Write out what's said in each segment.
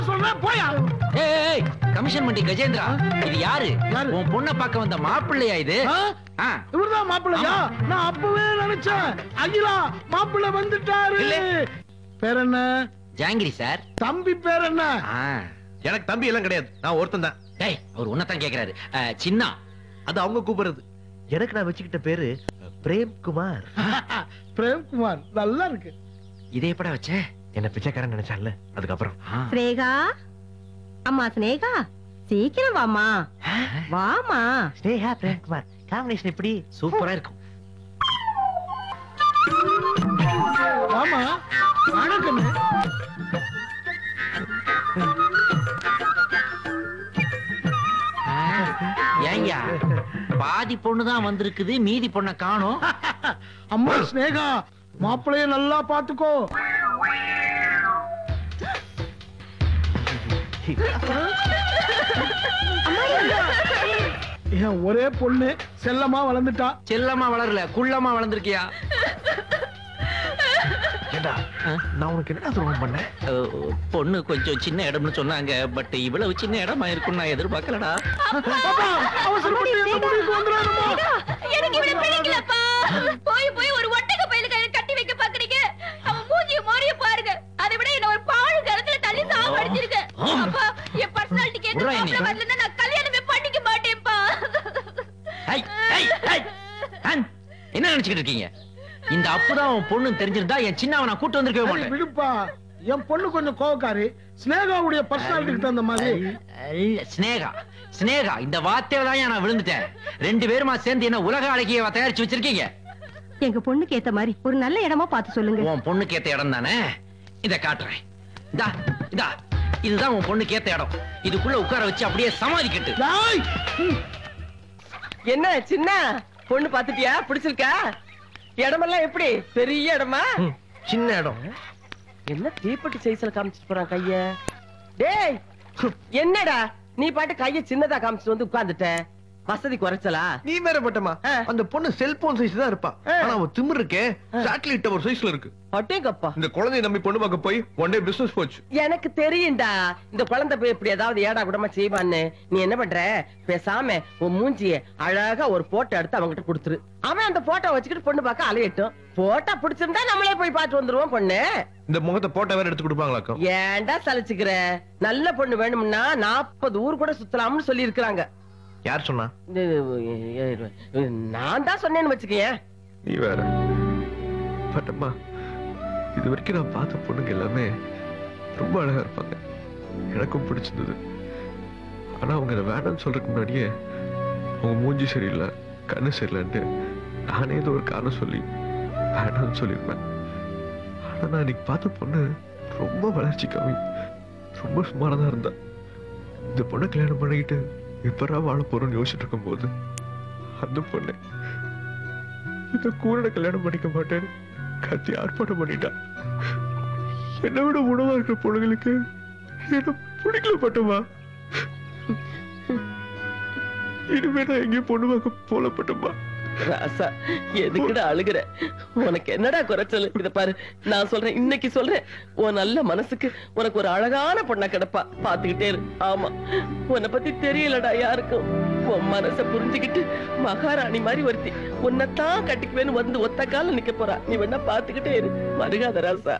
சொல்றேன் போயா ஏய், ஏய் கமிஷன் மண்டி கஜேந்திரா இது யாரு யாரு? உன் பொண்ணை பார்க்க வந்த மாப்பிள்ளையா இது ஆ? ஆ, இவர்தான் மாப்பிள்ளையா நான் அப்பவே நினைச்சேன் அகிலா மாப்பிள்ளை வந்துட்டாரு இல்ல. பேர் என்ன ஜாங்கிரி சார் தம்பி பேர் என்ன ஆ, எனக்கு தம்பி எல்லாம் கிடையாது நான் ஒருத்தன் தான் டேய் அவர் உன்னதான் கேக்குறாரு ஆ, சின்னா அது அவங்க கூப்பிடுறது எனக்கு நான் வச்சுக்கிட்ட பேரு பிரேம் குமார் பிரேம்குமார் நல்லா இருக்கு இதே எப்படா வச்ச என்ன பிச்சைக்காரன் நினைச்சான்ல அதுக்கப்புறம் ஆ, ஸ்னேகா அம்மா ஸ்னேகா சீக்கிரம் வாமா வாமா ஸ்னேகா பிரேம் குமார் காம்பினேஷன் எப்படி சூப்பரா இருக்கும் ஆமா வணக்கம் ஆ, ஏய்யா பாதி பொண்ணு தான் வந்திருக்குது மீதி பொண்ணை காணோம் அம்மா ஸ்னேகா மாப்பிள்ளைய நல்லா பாத்துக்கோ என் ஒரே பொண்ணு செல்லமா வளர்ந்துட்டா செல்லமா வளரல குள்ளமா வளர்ந்துருக்கியா ஏண்டா நான் உனக்கு என்ன துரோகம் பண்ணேன் ஓ, பொண்ணு கொஞ்சம் சின்ன இடம்னு சொன்னாங்க பட் இவ்வளவு சின்ன இடமா இருக்கும் நான் எதிர்பார்க்கலடா பாப்பா அவசரப்பட்டு எந்த முடிவுக்கு வந்துடாதம்மா எனக்கு இவனை பிடிக்கலப்பா போய் போய் ஒரு ஒட்டக பையில கட்டி வைக்க பாக்குறீங்க அவன் மூஞ்சிய மோரிய பாருங்க அதை விட என்ன ஒரு பாழு கருத்துல தள்ளி சாவடிச்சிருக்க அப்பா என் பர்சனாலிட்டி கேட்டு விட்றா என்னை. மாப்பிள்ளை வரலன்னா நான் கல்யாணமே பண்ணிக்க மாட்டேன்ப்பா ஏய், ஏய், ஏய். அன், என்ன நினைச்சுக்கிட்டு இருக்கீங்க இந்த அப்புதான் உன் பொண்ணு தெரிஞ்சிருந்தா என் சின்னவன் நான் கூட்டு வந்திருக்கவே சரி, மாட்டேன் விடுப்பா என் பொண்ணு கொஞ்சம் கோவக்காரி ஸ்னேகாவுடைய பர்சனாலிட்டிக்கு தகுந்த மாதிரி அல்ல, சினேகா சினேகா இந்த வார்த்தையில தான் நான் விழுந்துட்டேன் ரெண்டு பேருமா சேர்ந்து என்ன உலக அழகிய தயாரிச்சு வச்சிருக்கீங்க எங்க பொண்ணுக்கு ஏத்த மாதிரி ஒரு நல்ல இடமா பார்த்து சொல்லுங்க உன் பொண்ணுக்கு ஏத்த இடம் தானே இத காட்டுறேன் இந்தா இந்தா இதுதான் உன் பொண்ணுக்கு ஏத்த இடம் இதுக்குள்ள உட்கார வச்சு அப்படியே சமாதிக்கட்டு டேய், என்ன சின்ன பொண்ணு பாத்துட்டியா பிடிச்சிருக்கா இடமெல்லாம் எப்படி பெரிய இடமா சின்ன இடம் என்ன தீப்பெட்டி சைஸ்ல காமிச்சிட்டு போறான் கைய டேய் என்னடா நீ பாட்டு கைய சின்னதா காமிச்சிட்டு வந்து உட்கார்ந்துட்ட வசதி குறைச்சலா நீ வேற பட்டமா ஆ. அந்த பொண்ணு செல்போன் சைஸ் தான் இருப்பா ஆ. ஆனா அவ திமிரு இருக்கே சாட்டிலைட் டவர் சைஸ்ல இருக்கு அட்டேங்கப்பா இந்த குழந்தைய நம்பி பொண்ணு பார்க்க போய் ஒன் டே பிசினஸ் போச்சு எனக்கு தெரியும்டா இந்த குழந்தை போய் இப்படி ஏதாவது ஏடா கூடமா செய்வான்னு நீ என்ன பண்ற பேசாம உன் மூஞ்சிய அழகா ஒரு போட்டோ எடுத்து அவன்கிட்ட கொடுத்துரு அவன் அந்த போட்டோ வச்சுக்கிட்டு பொண்ணு பார்க்க அலையட்டும் போட்டோ பிடிச்சிருந்தா நம்மளே போய் பார்த்து வந்துருவோம் பொண்ணு இந்த முகத்தை போட்டோ வேற எடுத்து கொடுப்பாங்களாக்கும் ஏன்டா சலிச்சுக்கிற நல்ல பொண்ணு வேணும்னா நாற்பது ஊர் கூட சுத்தலாம்னு சொல்லி இருக்கிறாங்க யார் சொன்னா நான் தான் சொன்னேன்னு வச்சுக்கேன் நீ வேற பட்டம்மா இது வரைக்கும் நான் பார்த்த பொண்ணுங்க எல்லாமே ரொம்ப அழகா இருப்பாங்க எனக்கும் பிடிச்சிருந்தது ஆனா அவங்க இதை வேண்டாம்னு சொல்றதுக்கு முன்னாடியே அவங்க மூஞ்சி சரியில்லை கண்ணு சரியில்லைன்ட்டு நானே ஏதோ ஒரு காரணம் சொல்லி வேண்டாம்னு சொல்லியிருப்பேன் ஆனா நான் இன்னைக்கு பார்த்த பொண்ணு ரொம்ப வளர்ச்சி கம்மி ரொம்ப சுமாரா தான் இருந்தா இந்த பொண்ணை கல்யாணம் பண்ணிக்கிட்டு எப்பரா வாழ போறோம்னு யோசிச்சுட்டு இருக்கும்போது அந்த பொண்ணு இந்த கூரனை கல்யாணம் பண்ணிக்க மாட்டேன்னு கத்தி ஆர்ப்பாட்டம் பண்ணிட்டான் என்னை விட உணவா இருக்கிற பொண்ணுங்களுக்கு என்ன பிடிக்கல பட்டமா இனிமே நான் எங்கேயும் பொண்ணு பார்க்க போல பட்டமா ராசா எதுக்குடா அழுகுற உனக்கு என்னடா குறைச்சல் இத பாரு நான் சொல்றேன் இன்னைக்கு சொல்றேன் உன் நல்ல மனசுக்கு உனக்கு ஒரு அழகான பொண்ணா கிடப்பா பாத்துக்கிட்டே இரு ஆமா உன்னை பத்தி தெரியலடா யாருக்கும் உன் மனச புரிஞ்சுக்கிட்டு மகாராணி மாதிரி ஒருத்தி உன்னைத்தான் கட்டிக்குவேன்னு வந்து ஒத்த கால நிக்க போறா நீ வேணா பாத்துக்கிட்டே இரு மருகாத ராசா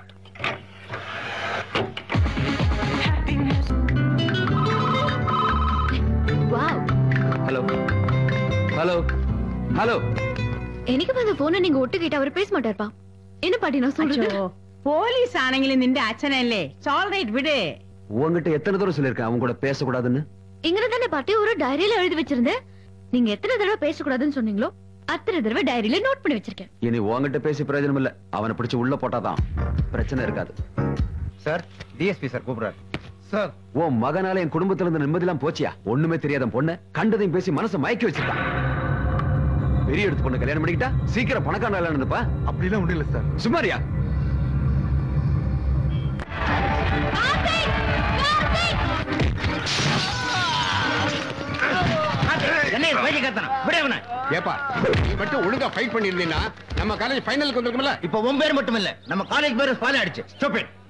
வாவ் ஹலோ ஹலோ ஹலோ എനിക്ക് വന്ന ഫോണ് நீங்க ஒட்டுக்கிட்டு அவர் பேச மாட்டார்ப்பா என்ன பாட்டி நான் சொல்றது போலீஸ் ஆணைங்கள நின்று அச்சனல்லே சால்ரைட் விடு உங்ககிட்ட எத்தனை தடவை சொல்லிருக்கேன் அவங்க கூட பேசக்கூடாதுன்னு இங்க தானே பாட்டி ஒரு டைரியில எழுதி வச்சிருந்தேன் நீங்க எத்தனை தடவை பேசக்கூடாதுன்னு சொன்னீங்களோ அத்தனை தடவை டைரியில நோட் பண்ணி வச்சிருக்கேன் இனி உங்ககிட்ட பேசி பிரயோஜனம் இல்ல அவனை பிடிச்சு உள்ள போட்டாதான் பிரச்சனை இருக்காது சார் டிஎஸ்பி சார் கூப்பிடுறாரு சார் உன் மகனால என் குடும்பத்துல இருந்து நிம்மதியெல்லாம் போச்சியா ஒண்ணுமே தெரியாத பொண்ணு கண்டதையும் பேசி மனசை மயக்கி வச்சிருக்கான் பெரிய எடுத்து பொண்ணு கல்யாணம் பண்ணிக்கிட்டா சீக்கிரம் பணக்காரன் இருந்துப்பா அப்படிலாம் ஒண்ணும் இல்ல சார் சுமாரியா என்ன இது பேச்சு கத்தனம் விட இவனை. ஏப்பா நீ மட்டும் ஒழுங்கா ஃபைட் பண்ணிருந்தீங்கன்னா நம்ம காலேஜ் ஃபைனலுக்கு வந்திருக்கும்ல இப்ப உன் பேர் மட்டும் இல்ல நம்ம காலேஜ் பேரு ஸ்பாயில் ஆயிடுச்சு ஸ்டூபிட்